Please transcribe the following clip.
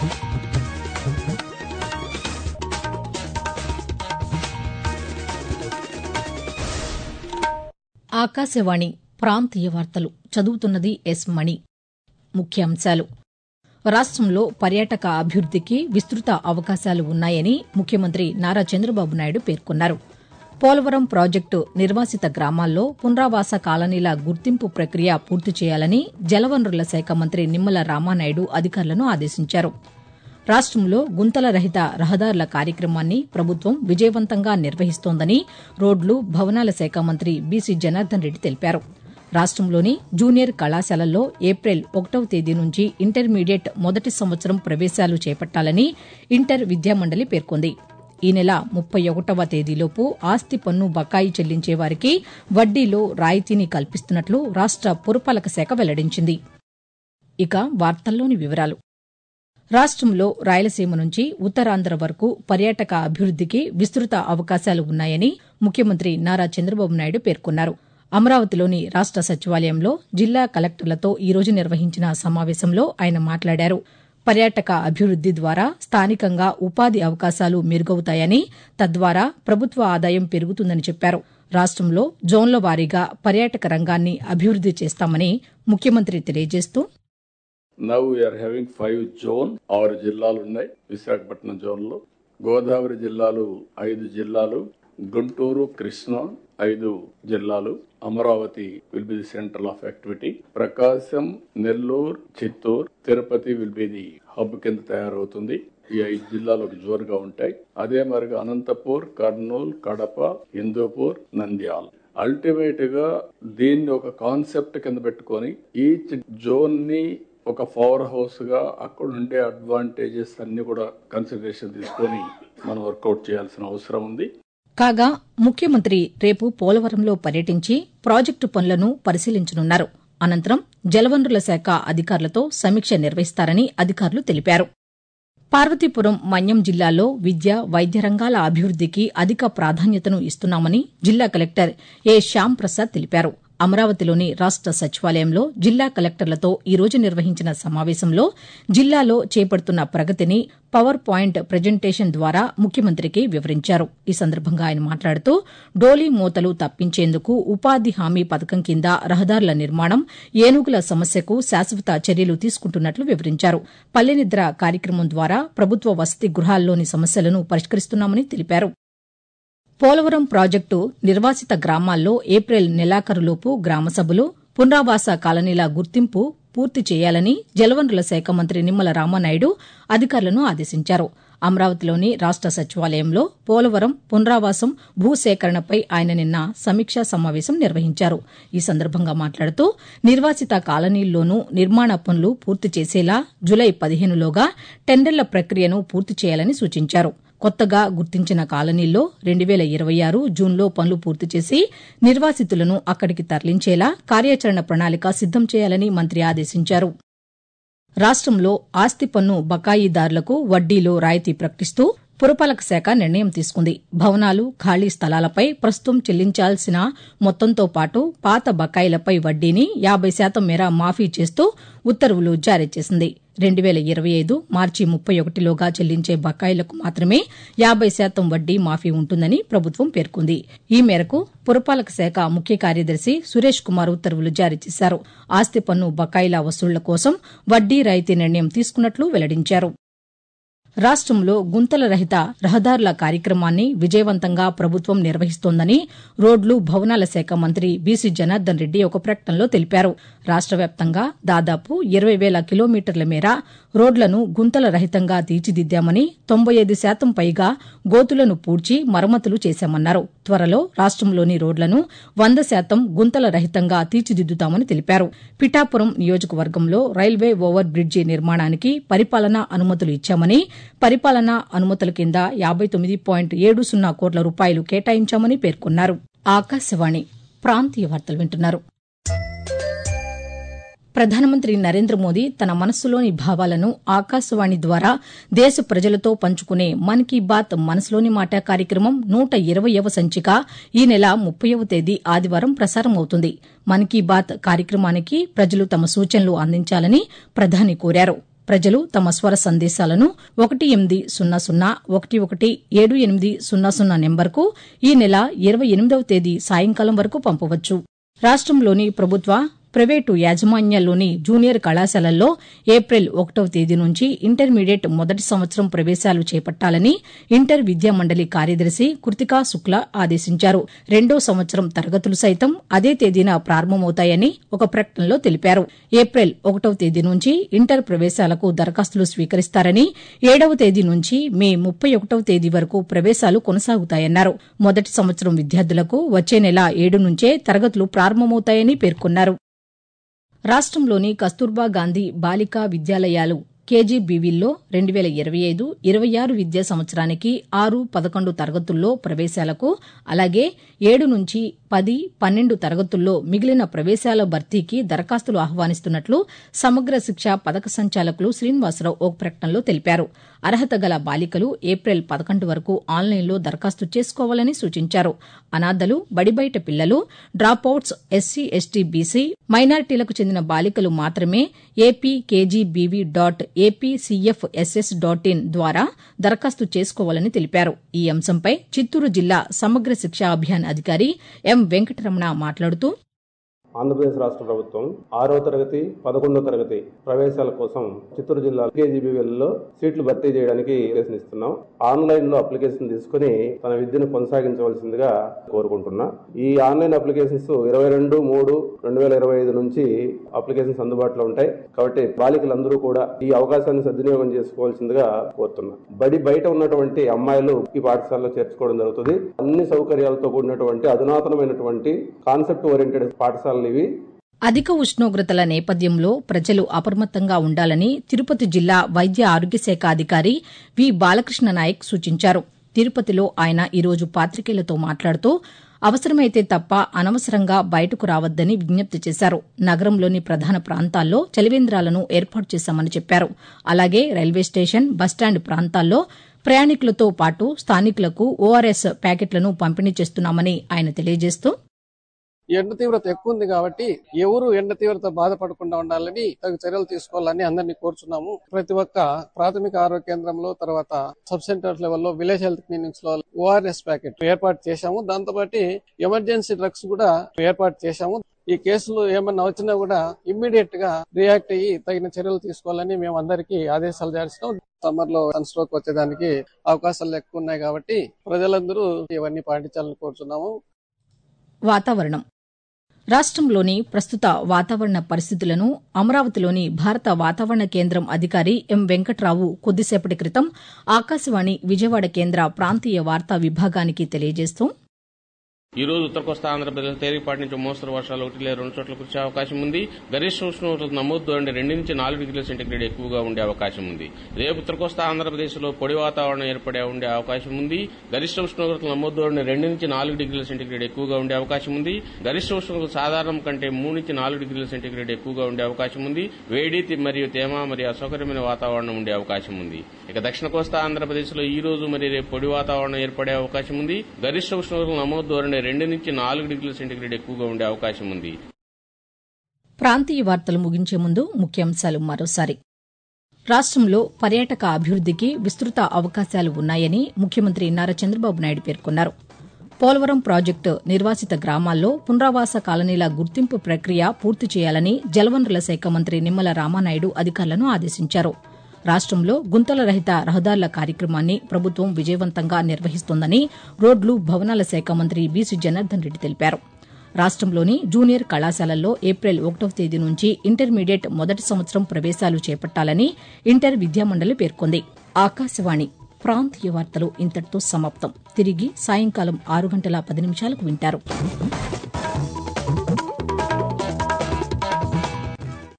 ఆకాశవాణి ప్రాంతీయ వార్తలు చదువుతున్నది ఎస్ మణి ముఖ్యాంశాలు రాష్టంలో పర్యాటక అభివృద్దికి విస్తృత అవకాశాలు ఉన్నాయని ముఖ్యమంత్రి నారా చంద్రబాబు నాయుడు పేర్కొన్నారు పోలవరం ప్రాజెక్టు నిర్వాసిత గ్రామాల్లో పునరావాస కాలనీల గుర్తింపు ప్రక్రియ పూర్తి చేయాలని జలవనరుల శాఖ మంత్రి నిమ్మల రామానాయుడు అధికారులను ఆదేశించారు రాష్టంలో గుంతల రహిత రహదారుల కార్యక్రమాన్ని ప్రభుత్వం విజయవంతంగా నిర్వహిస్తోందని రోడ్లు భవనాల శాఖ మంత్రి బీసీ జనార్దన్ రెడ్డి తెలిపారు రాష్టంలోని జూనియర్ కళాశాలల్లో ఏప్రిల్ ఒకటవ తేదీ నుంచి ఇంటర్మీడియట్ మొదటి సంవత్సరం ప్రవేశాలు చేపట్టాలని ఇంటర్ విద్యామండలి పేర్కొంది ఈ నెల ముప్పై ఒకటవ తేదీలోపు ఆస్తి పన్ను బకాయి చెల్లించే వారికి వడ్డీలో రాయితీని కల్పిస్తున్నట్లు రాష్ట పురపాలక శాఖ వెల్లడించింది ఇక వార్తల్లోని వివరాలు రాష్టంలో రాయలసీమ నుంచి ఉత్తరాంధ్ర వరకు పర్యాటక అభివృద్దికి విస్తృత అవకాశాలు ఉన్నాయని ముఖ్యమంత్రి నారా చంద్రబాబు నాయుడు పేర్కొన్నారు అమరావతిలోని రాష్ట సచివాలయంలో జిల్లా కలెక్టర్లతో ఈ రోజు నిర్వహించిన సమావేశంలో ఆయన మాట్లాడారు పర్యాటక అభివృద్ది ద్వారా స్థానికంగా ఉపాధి అవకాశాలు మెరుగవుతాయని తద్వారా ప్రభుత్వ ఆదాయం పెరుగుతుందని చెప్పారు రాష్టంలో జోన్ల వారీగా పర్యాటక రంగాన్ని అభివృద్ది చేస్తామని ముఖ్యమంత్రి తెలియజేస్తూ now we're having five zone ఆరు జిల్లాలు ఉన్నాయి విశాఖపట్నం జోన్ లో గోదావరి జిల్లాలు ఐదు జిల్లాలు గుంటూరు కృష్ణా ఐదు జిల్లాలు Amaravati will be the centre of activity Prakasam Nellore Chittoor Tirupati will be the hub కింద తయారవుతుంది ఈ ఐదు జిల్లాలు ఒక జోరుగా ఉంటాయి అదే మరిగా అనంతపూర్ కర్నూలు కడప హిందూపూర్ నంద్యాల అల్టిమేట్ గా దీన్ని ఒక కాన్సెప్ట్ కింద పెట్టుకొని ఈచ్ జోన్ ని ఒక పవర్ హౌస్ గా అక్కడ ఉండే అడ్వాంటేజెస్ అన్ని కూడా కన్సిడరేషన్ తీసుకొని మనం వర్కౌట్ చేయాల్సిన అవసరం ఉంది కాగా ముఖ్యమంత్రి రేపు పోలవరంలో పర్యటించి ప్రాజెక్టు పనులను పరిశీలించనున్నారు అనంతరం జలవనరుల శాఖ అధికారులతో సమీక్ష నిర్వహిస్తారని అధికారులు తెలిపారు పార్వతీపురం మన్యం జిల్లాలో విద్య వైద్య రంగాల అభివృద్దికి అధిక ప్రాధాన్యతను ఇస్తున్నామని జిల్లా కలెక్టర్ ఏ శ్యామ్ ప్రసాద్ తెలిపారు అమరావతిలోని రాష్ట సచివాలయంలో జిల్లా కలెక్టర్లతో ఈ రోజు నిర్వహించిన సమావేశంలో జిల్లాలో చేపడుతున్న ప్రగతిని పవర్ పాయింట్ ప్రజెంటేషన్ ద్వారా ముఖ్యమంత్రికి వివరించారు ఈ సందర్భంగా ఆయన మాట్లాడుతూ డోలీ మూతలు తప్పించేందుకు ఉపాధి హామీ పథకం కింద రహదారుల నిర్మాణం ఏనుగుల సమస్యకు శాశ్వత చర్యలు తీసుకుంటున్నట్లు వివరించారు పల్లెనిద్ర కార్యక్రమం ద్వారా ప్రభుత్వ వసతి గృహాల్లోని సమస్యలను పరిష్కరిస్తున్నామని తెలిపారు పోలవరం ప్రాజెక్టు నిర్వాసిత గ్రామాల్లో ఏప్రిల్ నెలాఖరులోపు గ్రామసభలు పునరావాస కాలనీల గుర్తింపు పూర్తి చేయాలని జలవనరుల శాఖ మంత్రి నిమ్మల రామానాయుడు అధికారులను ఆదేశించారు అమరావతిలోని రాష్ట సచివాలయంలో పోలవరం పునరావాసం భూసేకరణపై ఆయన నిన్న సమీక్షా సమావేశం నిర్వహించారు ఈ సందర్భంగా మాట్లాడుతూ నిర్వాసిత కాలనీల్లోనూ నిర్మాణ పనులు పూర్తి చేసేలా జులై పదిహేనులోగా టెండర్ల ప్రక్రియను పూర్తి చేయాలని సూచించారు కొత్తగా గుర్తించిన కాలనీల్లో రెండు వేల ఇరవై ఆరు జూన్లో పనులు పూర్తి చేసి నిర్వాసితులను అక్కడికి తరలించేలా కార్యాచరణ ప్రణాళిక సిద్దం చేయాలని మంత్రి ఆదేశించారు రాష్టంలో ఆస్తి పన్ను బకాయిదారులకు వడ్డీలో రాయితీ ప్రకటిస్తూ పురపాలక శాఖ నిర్ణయం తీసుకుంది భవనాలు ఖాళీ స్థలాలపై ప్రస్తుతం చెల్లించాల్సిన మొత్తంతో పాటు పాత బకాయిలపై వడ్డీని యాబై శాతం మేర మాఫీ చేస్తూ ఉత్తర్వులు జారీ చేసింది రెండు వేల ఇరవై ఐదు మార్చి ముప్పై ఒకటిలోగా చెల్లించే బకాయిలకు మాత్రమే యాబై శాతం వడ్డీ మాఫీ ఉంటుందని ప్రభుత్వం పేర్కొంది ఈ మేరకు పురపాలక శాఖ ముఖ్య కార్యదర్శి సురేష్ కుమార్ ఉత్తర్వులు జారీ చేశారు ఆస్తి పన్ను బకాయిల వసూళ్ల కోసం వడ్డీ రాయితీ నిర్ణయం తీసుకున్నట్లు వెల్లడించారు రాష్టంలో గుంతల రహిత రహదారుల కార్యక్రమాన్ని విజయవంతంగా ప్రభుత్వం నిర్వహిస్తోందని రోడ్లు భవనాల శాఖ మంత్రి బీసీ జనార్దన్ రెడ్డి ఒక ప్రకటనలో తెలిపారు రాష్ట వ్యాప్తంగా దాదాపు ఇరవై వేల కిలోమీటర్ల మేర రోడ్లను గుంతల రహితంగా తీర్చిదిద్దామని తొంభై ఐదు శాతం పైగా గోతులను పూడ్చి మరమ్మతులు చేశామన్నారు త్వరలో రాష్టంలోని రోడ్లను వంద శాతం గుంతల రహితంగా తీర్చిదిద్దుతామని తెలిపారు పిఠాపురం నియోజకవర్గంలో రైల్వే ఓవర్ బ్రిడ్జి నిర్మాణానికి పరిపాలనా అనుమతులు ఇచ్చామని పరిపాలనా అనుమతుల కింద యాబై తొమ్మిది పాయింట్ ఏడు సున్నా కోట్ల రూపాయలు కేటాయించామని పేర్కొన్నారు ఆకాశవాణి ప్రాంతీయ వార్తలు వింటున్నారు ప్రధానమంత్రి నరేంద్ర మోదీ తన మనస్సులోని భావాలను ఆకాశవాణి ద్వారా దేశ ప్రజలతో పంచుకునే మన్ కీ బాత్ మనసులోని మాట కార్యక్రమం నూట ఇరవయవ సంచిక ఈ నెల ముప్పైవ తేదీ ఆదివారం ప్రసారం అవుతుంది మన్ కీ బాత్ కార్యక్రమానికి ప్రజలు తమ సూచనలు అందించాలని ప్రధాని కోరారు ప్రజలు తమ స్వర సందేశాలను ఒకటి ఎనిమిది సున్నా సున్నా ఒకటి ఒకటి ఏడు ఎనిమిది సున్నా సున్నా నెంబర్కు ఈ నెల ఇరవై ఎనిమిదవ తేదీ సాయంకాలం వరకు పంపవచ్చు రాష్టంలోని ప్రభుత్వ ప్రైవేటు యాజమాన్యాల్లోని జూనియర్ కళాశాలల్లో ఏప్రిల్ ఒకటవ తేదీ నుంచి ఇంటర్మీడియట్ మొదటి సంవత్సరం ప్రవేశాలు చేపట్టాలని ఇంటర్ విద్యా మండలి కార్యదర్శి కృతికా శుక్లా ఆదేశించారు రెండో సంవత్సరం తరగతులు సైతం అదే తేదీన ప్రారంభమవుతాయని ఒక ప్రకటనలో తెలిపారు ఏప్రిల్ ఒకటవ తేదీ నుంచి ఇంటర్ ప్రవేశాలకు దరఖాస్తులు స్వీకరిస్తారని ఏడవ తేదీ నుంచి మే ముప్పై ఒకటవ తేదీ వరకు ప్రవేశాలు కొనసాగుతాయన్నారు మొదటి సంవత్సరం విద్యార్థులకు వచ్చే నెల ఏడు నుంచే తరగతులు ప్రారంభమవుతాయని పేర్కొన్నారు రాష్టంలోని కస్తూర్బా గాంధీ బాలికా విద్యాలయాలు కేజీబీవీల్లో రెండు వేల ఇరవై ఐదు ఇరవై ఆరు విద్యా సంవత్సరానికి ఆరు పదకొండు తరగతుల్లో ప్రవేశాలకు అలాగే ఏడు నుంచి పది పన్నెండు తరగతుల్లో మిగిలిన ప్రవేశాల భర్తీకి దరఖాస్తులు ఆహ్వానిస్తున్నట్లు సమగ్ర శిక్ష పథక సంచాలకులు శ్రీనివాసరావు ఒక ప్రకటనలో తెలిపారు అర్హత గల బాలికలు ఏప్రిల్ పదకొండు వరకు ఆన్లైన్లో దరఖాస్తు చేసుకోవాలని సూచించారు అనాథలు బడిబయట పిల్లలు డ్రాపౌట్స్ ఎస్సీ ఎస్టీ బీసీ మైనారిటీలకు చెందిన బాలికలు మాత్రమే AP KGBV dot APCFSS dot in ద్వారా దరఖాస్తు చేసుకోవాలని తెలిపారు ఈ అంశంపై చిత్తూరు జిల్లా సమగ్ర శిక్షా అభియాన్ అధికారి ఎం వెంకటరమణ మాట్లాడుతూ ఆంధ్రప్రదేశ్ రాష్ట్ర ప్రభుత్వం ఆరో తరగతి పదకొండో తరగతి ప్రవేశాల కోసం చిత్తూరు జిల్లా కేజీబీవీలలో సీట్లు భర్తీ చేయడానికి ప్రయత్నిస్తున్నాం ఆన్లైన్ లో అప్లికేషన్ తీసుకుని తన విద్యను కొనసాగించవలసిందిగా కోరుకుంటున్నా ఈ ఆన్లైన్ అప్లికేషన్స్ ఇరవై రెండు మూడు రెండు వేల ఇరవై ఐదు నుంచి అప్లికేషన్స్ అందుబాటులో ఉంటాయి కాబట్టి బాలికలందరూ కూడా ఈ అవకాశాన్ని సద్వినియోగం చేసుకోవాల్సిందిగా కోరుతున్నా బడి బయట ఉన్నటువంటి అమ్మాయిలు ఈ పాఠశాలలో చేర్చుకోవడం జరుగుతుంది అన్ని సౌకర్యాలతో కూడినటువంటి అధునాతనమైనటువంటి కాన్సెప్ట్ ఓరియంటెడ్ పాఠశాలలు ఇవి అధిక ఉష్ణోగ్రతల నేపథ్యంలో ప్రజలు అప్రమత్తంగా ఉండాలని తిరుపతి జిల్లా వైద్య ఆరోగ్య శాఖ అధికారి వి బాలకృష్ణ నాయక్ సూచించారు తిరుపతిలో ఆయన ఈరోజు పాతికేయులతో మాట్లాడుతూ అవసరమైతే తప్ప అనవసరంగా బయటకు రావద్దని విజ్ఞప్తి చేశారు నగరంలోని ప్రధాన ప్రాంతాల్లో చలివేంద్రాలను ఏర్పాటు చేశామని చెప్పారు అలాగే రైల్వే స్టేషన్ బస్టాండ్ ప్రాంతాల్లో ప్రయాణికులతో పాటు స్థానికులకు ఓఆర్ఎస్ ప్యాకెట్లను పంపిణీ చేస్తున్నామని ఆయన తెలియజేస్తూ ఎండ తీవ్రత ఎక్కువ ఉంది కాబట్టి ఎవరు ఎండ తీవ్రత బాధపడకుండా ఉండాలని తగు చర్యలు తీసుకోవాలని అందరినీ కోరుచున్నాము ప్రతి ఒక్క ప్రాథమిక ఆరోగ్య కేంద్రంలో తర్వాత సబ్ సెంటర్ లెవెల్లో విలేజ్ హెల్త్ క్లినిక్స్ లో ఓఆర్ఎస్ ప్యాకెట్ ఏర్పాటు చేశాము దాంతో పాటు ఎమర్జెన్సీ డ్రగ్స్ కూడా ఏర్పాటు చేశాము ఈ కేసులు ఏమన్నా వచ్చినా కూడా ఇమ్మీడియట్ గా రియాక్ట్ అయ్యి తగిన చర్యలు తీసుకోవాలని మేము అందరికీ ఆదేశాలు చేస్తున్నాం సమ్మర్ లో సన్ స్ట్రోక్ వచ్చేదానికి అవకాశాలు ఎక్కువ ఉన్నాయి కాబట్టి ప్రజలందరూ ఇవన్నీ పాటించాలని కోరుచున్నాము వాతావరణం రాష్టంలోని ప్రస్తుత వాతావరణ పరిస్థితులను అమరావతిలోని భారత వాతావరణ కేంద్రం అధికారి ఎం వెంకట్రావు కొద్దిసేపటి క్రితం ఆకాశవాణి విజయవాడ కేంద్ర ప్రాంతీయ వార్తా విభాగానికి తెలియజేస్తూ ఈ రోజు ఉత్తర కోస్తా ఆంధ్రప్రదేశ్ తేలికపాటి నుంచి మోస్తరు వర్షాలు ఒకటి లేదా రెండు చోట్ల కురిసే అవకాశం ఉంది గరిష్ట ఉష్ణోగ్రత నమోదు అంటే రెండు నుంచి నాలుగు డిగ్రీల సెంటీగ్రేడ్ ఎక్కువగా ఉండే అవకాశం ఉంది రేపు ఉత్తర కోస్తా ఆంధ్రప్రదేశ్ లో పొడి వాతావరణం ఏర్పడే ఉండే అవకాశం ఉంది గరిష్ట ఉష్ణోగ్రత నమోదు అంటే రెండు నుంచి నాలుగు డిగ్రీల సెంటీగ్రేడ్ ఎక్కువగా ఉండే అవకాశం ఉంది గరిష్ట ఉష్ణోగ్రత సాధారణం కంటే మూడు నుంచి నాలుగు డిగ్రీల సెంటీగ్రేడ్ ఎక్కువగా ఉండే అవకాశం ఉంది వేడి మరియు తేమ మరియు అసౌకర్యమైన వాతావరణం ఉండే అవకాశం ఉంది ఇక దక్షిణ కోస్తా ఆంధ్రప్రదేశ్ లో ఈ రోజు మరి రేపు పొడి వాతావరణం ఏర్పడే అవకాశం ఉంది గరిష్ట ఉష్ణోగ్రత నమోదు ధోరణి రెండు నుంచి నాలుగు డిగ్రీల సెంటీగ్రేడ్ ఎక్కువగా ఉండే అవకాశం ఉంది ప్రాంతీయ వార్తలు ముగించే ముందు ముఖ్యాంశాలు మరోసారి రాష్టంలో పర్యాటక అభివృద్దికి విస్తృత అవకాశాలు ఉన్నాయని ముఖ్యమంత్రి నారా చంద్రబాబు నాయుడు పేర్కొన్నారు పోలవరం ప్రాజెక్టు నిర్వాసిత గ్రామాల్లో పునరావాస కాలనీల గుర్తింపు ప్రక్రియ పూర్తి చేయాలని జలవనరుల శాఖ మంత్రి నిమ్మల రామానాయుడు అధికారులను ఆదేశించారు రాష్టంలో గుంతల రహిత రహదారుల కార్యక్రమాన్ని ప్రభుత్వం విజయవంతంగా నిర్వహిస్తోందని రోడ్లు భవనాల శాఖ మంత్రి బీసీ జనార్దన్ రెడ్డి తెలిపారు రాష్టంలోని జూనియర్ కళాశాలల్లో ఏప్రిల్ ఒకటవ తేదీ నుంచి ఇంటర్మీడియట్ మొదటి సంవత్సరం ప్రవేశాలు చేపట్టాలని ఇంటర్ విద్యామండలి పేర్కొంది ఆకాశవాణి ప్రాంతీయ వార్తలు ఇంతటితో సమాప్తం తిరిగి సాయంకాలం ఆరు గంటల పది నిమిషాలకు వింటారు